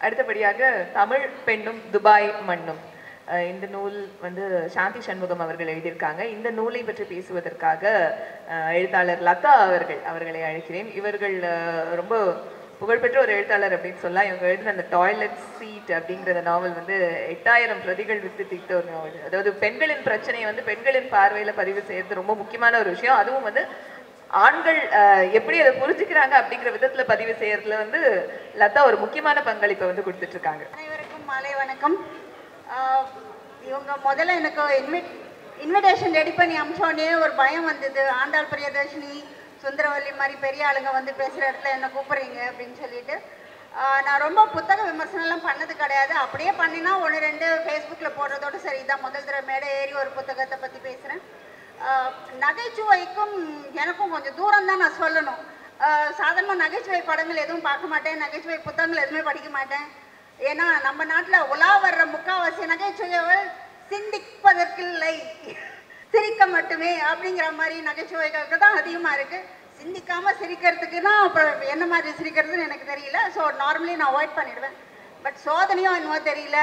அடுத்தபடியாக தமிழ் பெண்ணும் துபாய் மண்ணும் அஹ் இந்த நூல் வந்து சாந்தி சண்முகம் அவர்கள் எழுதியிருக்காங்க இந்த நூலை பற்றி பேசுவதற்காக அஹ், எழுத்தாளர் லதா அவர்கள் அவர்களை அழைக்கிறேன் இவர்கள் அஹ், ரொம்ப புகழ்பெற்ற ஒரு எழுத்தாளர் அப்படின்னு சொல்லலாம் இவங்க எழுதின அந்த டாய்லெட் சீட் அப்படிங்கிற நாவல் வந்து எட்டாயிரம் பிரதிகள் வித்து தீர்த்த ஒரு நாவல் அதாவது பெண்களின் பிரச்சனையை வந்து பெண்களின் பார்வையில பதிவு செய்யறது ரொம்ப முக்கியமான ஒரு விஷயம் அதுவும் வந்து ஆண்கள் அஹ், எப்படி அதை புரிஞ்சுக்கிறாங்க அப்படிங்கிற விதத்துல பதிவு செய்யறதுல வந்து லதா ஒரு முக்கியமான பங்களிப்பை வந்து கொடுத்துட்டு இருக்காங்க அனைவருக்கும் மாலை வணக்கம் ஆஹ் இவங்க முதல்ல எனக்கு இன்விட் இன்விடேஷன் ரெடி பண்ணி அமிச்சோடனே ஒரு பயம் வந்தது ஆண்டாள் பிரியதர்ஷினி சுந்தரவல்லி மாதிரி பெரிய ஆளுங்க வந்து பேசுகிற இடத்துல என்ன கூப்பிட்றீங்க அப்படின்னு சொல்லிட்டு ஆஹ் நான் ரொம்ப புத்தக விமர்சனம்லாம் பண்ணது கிடையாது அப்படியே பண்ணினா ஒன்று ரெண்டு ஃபேஸ்புக்கில் போடுறதோட சரி இதான் முதல் தடவை மேடை ஏறி ஒரு புத்தகத்தை பற்றி பேசுகிறேன் நகைச்சுவைக்கும் எனக்கும் கொஞ்சம் தூரம் தான் நான் சொல்லணும் சாதாரணமாக நகைச்சுவை படங்கள் எதுவும் பார்க்க மாட்டேன் நகைச்சுவை புத்தகங்கள் எதுவுமே படிக்க மாட்டேன் ஏன்னா நம்ம நாட்டில் உலா வர்ற முக்காவாசி நகைச்சுவைகள் சிந்திப்பதற்கில்லை சிரிக்க மட்டுமே அப்படிங்கிற மாதிரி நகைச்சுவைகளுக்கு தான் அதிகமாக இருக்குது சிந்திக்காமல் சிரிக்கிறதுக்குன்னா அப்புறம் என்ன மாதிரி சிரிக்கிறதுன்னு எனக்கு தெரியல ஸோ நார்மலி நான் அவாய்ட் பண்ணிடுவேன் பட் சோதனையும் என்னவோ தெரியல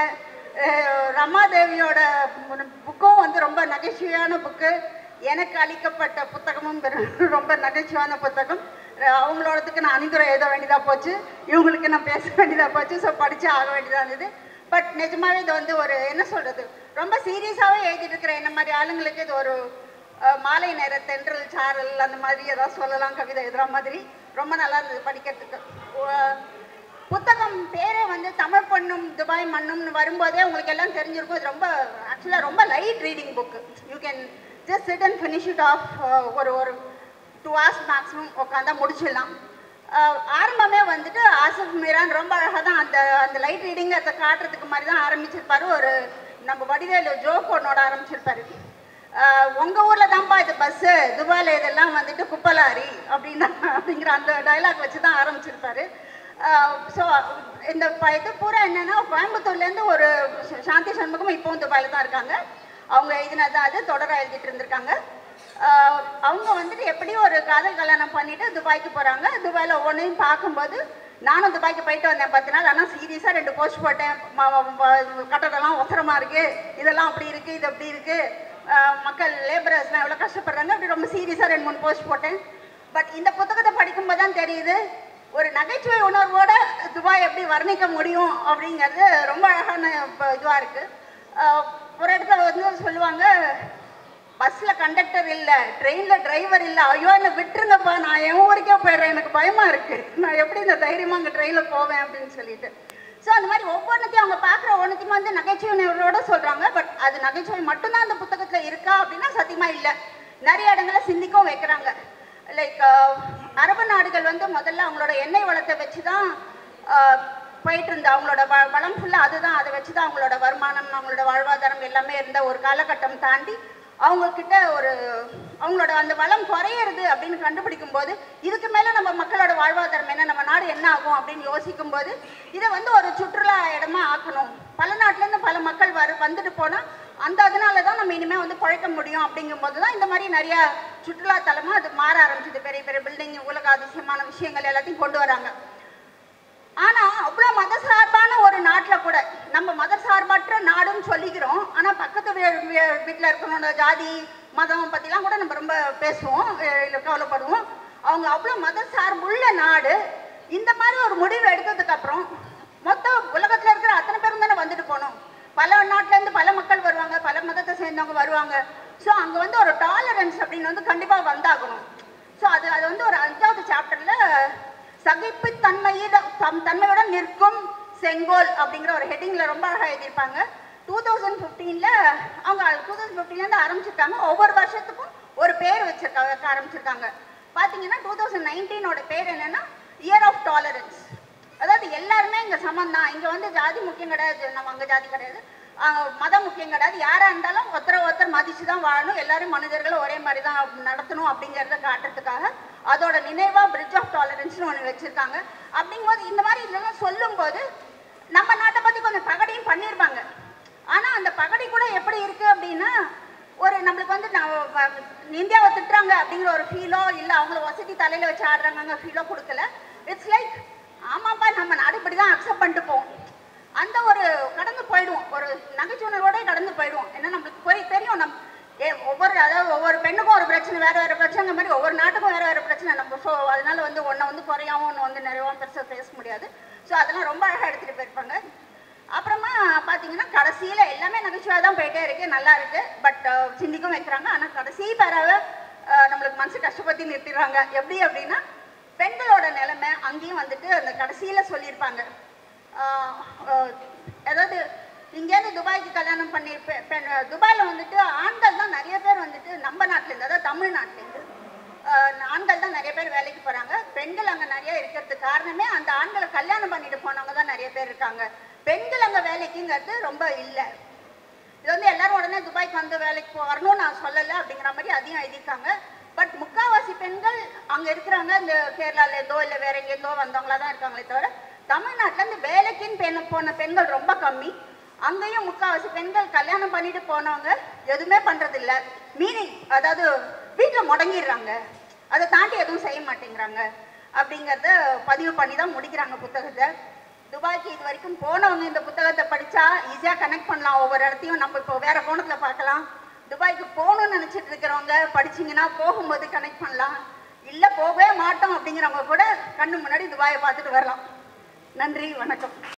அஹ் ரமாதேவியோட புக்கும் வந்து ரொம்ப நகைச்சுவையான புக்கு எனக்கு அளிக்கப்பட்ட புத்தகமும் பெரு- ரொம்ப நகைச்சுவையான புத்தகம் அஹ் அவங்களோடதுக்கு நான் அணிந்துரை எழுத வேண்டியதாக போச்சு இவங்களுக்கு நான் பேச வேண்டியதாக போச்சு ஸோ படித்து ஆக வேண்டியதாக இருந்தது பட் நிஜமாவே இது வந்து ஒரு என்ன சொல்கிறது ரொம்ப சீரியஸாகவே எழுதிட்டு இருக்கிற என்ன மாதிரி ஆளுங்களுக்கு இது ஒரு அஹ், மாலை நேர தென்றல் சாரல் அந்த மாதிரி ஏதாவது சொல்லலாம் கவிதை எழுதுகிற மாதிரி ரொம்ப நல்லா இருந்தது படிக்கிறதுக்கு உ- புத்தகம் பேரே வந்து தமிழ் பொண்ணும் துபாய் மண்ணும்னு வரும்போதே உங்களுக்கு எல்லாம் தெரிஞ்சிருக்கும் இது ரொம்ப ஆக்சுவலாக ரொம்ப light reading book you can just sit and finish it off ஒரு ஒரு டூ ஹவர்ஸ் மேக்ஸிமம் உட்காந்தா முடிச்சிடலாம் அஹ் ஆரம்பமே வந்துட்டு ஆசிஃப் மீரான் ரொம்ப அழகாக தான் அந்த அந்த லைட் ரீடிங் அதை காட்டுறதுக்கு மாதிரி தான் ஆரம்பிச்சிருப்பாரு ஒரு நம்ம வடிவேலு ஜோக் ஒன்னோட ஆரம்பிச்சிருப்பாரு அஹ் உங்க ஊர்ல தான்ப்பா இது பஸ்ஸு துபாயில் இதெல்லாம் வந்துட்டு குப்பலாரி அப்படின்னா அப்படிங்கிற அந்த டைலாக் வச்சு தான் ஆரம்பிச்சிருப்பாரு ஸோ இந்த ப- இது பூரா என்னன்னா கோயம்புத்தூர்லேருந்து ஒரு ச- சாந்தி சண்முகம் இப்போவும் துபாயில் தான் இருக்காங்க அவங்க எழுதினது அது தொடர எழுதிட்டு இருந்திருக்காங்க ஆஹ் அவங்க வந்துட்டு எப்படியும் ஒரு காதல் கல்யாணம் பண்ணிட்டு துபாய்க்கு போகிறாங்க துபாயில் ஒவ்வொன்றையும் பார்க்கும்போது நானும் துபாய்க்கு போயிட்டு வந்தேன் பத்து நாள் ஆனால் சீரியஸாக ரெண்டு போஸ்ட் போட்டேன் ம- ம- ம- கட்டடம்லாம் ஒசரமாக இருக்குது இதெல்லாம் அப்படி இருக்குது இது அப்படி இருக்குது மக்கள் லேபரர்ஸ்லாம் எவ்வளோ கஷ்டப்படுறாங்க அப்படி ரொம்ப சீரியஸாக ரெண்டு மூணு போஸ்ட் போட்டேன் பட் இந்த புத்தகத்தை படிக்கும்போது தான் தெரியுது ஒரு நகைச்சுவை உணர்வோட துபாய் எப்படி வர்ணிக்க முடியும் அப்படிங்கிறது ரொம்ப அழகான இதுவாக இருக்குது ஒரு இடத்துல வந்து சொல்லுவாங்க பஸ்ஸில் கண்டக்டர் இல்லை ட்ரெயினில் டிரைவர் இல்லை ஐயோ என்னை விட்டுருங்கப்பா நான் என் ஊருக்கே போயிடுறேன் எனக்கு பயமாக இருக்குது நான் எப்படி இந்த தைரியமாக அங்கே ட்ரெயினில் போவேன் அப்படின்னு சொல்லிட்டு ஸோ அந்த மாதிரி ஒவ்வொன்றத்தையும் அவங்க பார்க்குற ஒன்றுத்தையும் வந்து நகைச்சுவை உணர்வோட சொல்கிறாங்க பட் அது நகைச்சுவை மட்டும்தான் அந்த புத்தகத்தில் இருக்கா அப்படின்னா சத்தியமாக இல்லை நிறைய இடங்களில் சிந்திக்கவும் வைக்கிறாங்க லைக் அரபு நாடுகள் வந்து முதல்ல அவங்களோட எண்ணெய் வளத்தை வச்சு தான் போயிட்டு இருந்த அவங்களோட வ வளம் ஃபுல்லாக அதுதான் அதை வச்சு தான் அவங்களோட வருமானம் அவங்களோட வாழ்வாதாரம் எல்லாமே இருந்த ஒரு காலகட்டம் தாண்டி அவங்க கிட்ட ஒரு அவங்களோட அந்த வளம் குறையிறது அப்படின்னு கண்டுபிடிக்கும் போது இதுக்கு மேலே நம்ம மக்களோட வாழ்வாதாரம் என்ன நம்ம நாடு என்ன ஆகும் அப்படின்னு யோசிக்கும் போது இதை வந்து ஒரு சுற்றுலா இடமா ஆக்கணும் பல நாட்டிலேருந்து பல மக்கள் வரு வந்துட்டு போனால் அந்த அதனால தான் நம்ம இனிமேல் வந்து பழைக்க முடியும் அப்படிங்கும்போது தான் இந்த மாதிரி நிறைய சுற்றுலா தலமாக அது மாற ஆரம்பிச்சது பெரிய பெரிய பில்டிங் உலக அதிசயமான விஷயங்கள் எல்லாத்தையும் கொண்டு வராங்க ஆனா அவ்வளோ மதசார்பான ஒரு நாட்டில் கூட நம்ம மதசார்பற்ற நாடுன்னு சொல்லிக்கிறோம் ஆனா பக்கத்து வீட்டில் இருக்கிறவங்க ஜாதி மதம் பற்றிலாம் கூட நம்ம ரொம்ப பேசுவோம் அஹ் இல்ல கவலைப்படுவோம் அவங்க அவ்வளோ மதசார்புள்ள நாடு இந்த மாதிரி ஒரு முடிவு எடுத்ததுக்கு அப்புறம் மொத்த உலகத்தில் இருக்கிற அத்தனை பேரும் தானே வந்துட்டு போகணும் பல நாட்டிலேருந்து பல மக்கள் வருவாங்க பல மதத்தை சேர்ந்தவங்க வருவாங்க ஸோ அங்கே வந்து ஒரு டாலரன்ஸ் அப்படின்னு வந்து கண்டிப்பாக வந்தாகணும் ஸோ அது அது வந்து ஒரு அஞ்சாவது சாப்டரில் சகிப்புத்தன்மையிட தம் தன்மையுடன் நிற்கும் செங்கோல் அப்படிங்கிற ஒரு ஹெட்டிங்கில் ரொம்ப அழகாக எழுதியிருப்பாங்க டூ தௌசண்ட் ஃபிஃப்டீனில் அவங்க டூ தௌசண்ட் ஃபிஃப்டீன்லேருந்து ஆரம்பிச்சிருக்காங்க ஒவ்வொரு வருஷத்துக்கும் ஒரு பேர் வச்சிருக்காங்க வைக்க ஆரம்பிச்சிருக்காங்க பார்த்தீங்கன்னா டூ தௌசண்ட் நைன்டீனோட பேர் என்னன்னா இயர் ஆஃப் டாலரன்ஸ் அதாவது எல்லாருமே இங்கே சமம் தான் இங்கே வந்து ஜாதி முக்கியம் கிடையாது நம்ம அங்கே ஜாதி கிடையாது ஆஹ் மதம் முக்கியம் கிடையாது யாராக இருந்தாலும் ஒருத்தரை ஒருத்தர் மதிச்சு தான் வாழணும் எல்லாரும் மனிதர்களும் ஒரே மாதிரி தான் நடத்தணும் அப்படிங்கிறத காட்டுறதுக்காக அதோட நினைவாக பிரிட்ஜ் ஆஃப் டாலரன்ஸ்னு ஒன்று வச்சுருக்காங்க அப்படிங்கும்போது இந்த மாதிரி இதெல்லாம் சொல்லும்போது நம்ம நாட்டை பற்றி கொஞ்சம் பகடையும் பண்ணியிருப்பாங்க ஆனால் அந்த பகடை கூட எப்படி இருக்குது அப்படின்னா ஒரு நம்மளுக்கு வந்து நான் வ- இந்தியாவை திட்டுறாங்க அப்படிங்கிற ஒரு ஃபீலோ இல்லை அவங்கள வசதி தலையில் வச்சு ஆடுறாங்க ஃபீலோ கொடுக்கல இட்ஸ் லைக் ஆமாப்பா நம்ம நாடு இப்படி தான் அக்செப்ட் பண்ணிட்டு போவோம் அந்த ஒரு கடந்து போயிடுவோம் ஒரு நகைச்சுவனரோட கடந்து போயிடுவோம் ஏன்னா நம்மளுக்கு போய் தெரியும் நம் ஏ ஒவ்வொரு அதாவது ஒவ்வொரு பெண்ணுக்கும் ஒரு பிரச்சனை வேற வேற பிரச்சனை மாதிரி ஒவ்வொரு நாட்டுக்கும் வேற வேற பிரச்சனை நம்ம ஸோ அதனால வந்து ஒன்றை வந்து குறையாவும் ஒன்று வந்து நிறையவும் பெருசாக பேச முடியாது ஸோ அதெல்லாம் ரொம்ப அழகாக எடுத்துகிட்டு போயிருப்பாங்க அப்புறமா பார்த்தீங்கன்னா கடைசியில் எல்லாமே நகைச்சுவாக தான் போயிட்டே இருக்கு நல்லா இருக்கு பட் சிந்திக்கும் வைக்கிறாங்க ஆனால் கடைசி பேராக நம்மளுக்கு மனசு கஷ்டப்படுத்தி நிறுத்திடுறாங்க எப்படி அப்படின்னா பெண்களோட நிலைமை அங்கேயும் வந்துட்டு அந்த கடைசியில் சொல்லியிருப்பாங்க ஆஹ் ஆஹ் அதாவது இங்கேருந்து துபாய்க்கு கல்யாணம் பண்ணி பெ- பெண் துபாயில் வந்துட்டு ஆண்கள் தான் நிறைய பேர் வந்துட்டு நம்ம நாட்டிலேருந்து அதாவது தமிழ்நாட்டிலேருந்து ஆண்கள் தான் நிறைய பேர் வேலைக்கு போகிறாங்க பெண்கள் அங்கே நிறைய இருக்கிறதுக்கு காரணமே அந்த ஆண்களை கல்யாணம் பண்ணிட்டு போனவங்க தான் நிறைய பேர் இருக்காங்க பெண்கள் அங்கே வேலைக்குங்கிறது ரொம்ப இல்லை இது வந்து எல்லாரும் உடனே துபாய்க்கு வந்து வேலைக்கு போ- வரணும்னு நான் சொல்லலை அப்படிங்கிற மாதிரி அதையும் எழுதியிருக்காங்க பட் முக்காவாசி பெண்கள் அங்கே இருக்கிறாங்க இந்த கேரளாலேருந்தோ இல்லை வேற எங்கேருந்தோ வந்தவங்களா தான் இருக்காங்களே தவிர தமிழ்நாட்டில் இந்த வேலைக்குன்னு பெண் போன பெண்கள் ரொம்ப கம்மி அங்கேயும் முக்காவாசி பெண்கள் கல்யாணம் பண்ணிட்டு போனவங்க எதுவுமே பண்றதில்ல மீனிங் அதாவது வீட்டில் முடங்கிடுறாங்க அதை தாண்டி எதுவும் செய்ய மாட்டேங்கிறாங்க அப்படிங்கிறத பதிவு பண்ணி தான் முடிக்கிறாங்க புத்தகத்தை துபாய்க்கு இது வரைக்கும் போனவங்க இந்த புத்தகத்தை படிச்சா ஈஸியாக கனெக்ட் பண்ணலாம் ஒவ்வொரு இடத்தையும் நம்ம இப்போ வேற கோணத்தில் பார்க்கலாம் துபாய்க்கு போகணும்னு நினச்சிட்டு இருக்கிறவங்க படிச்சீங்கன்னா போகும்போது கனெக்ட் பண்ணலாம் இல்லை போகவே மாட்டோம் அப்படிங்கிறவங்க கூட கண்ணு முன்னாடி துபாயை பார்த்துட்டு வரலாம் நன்றி வணக்கம்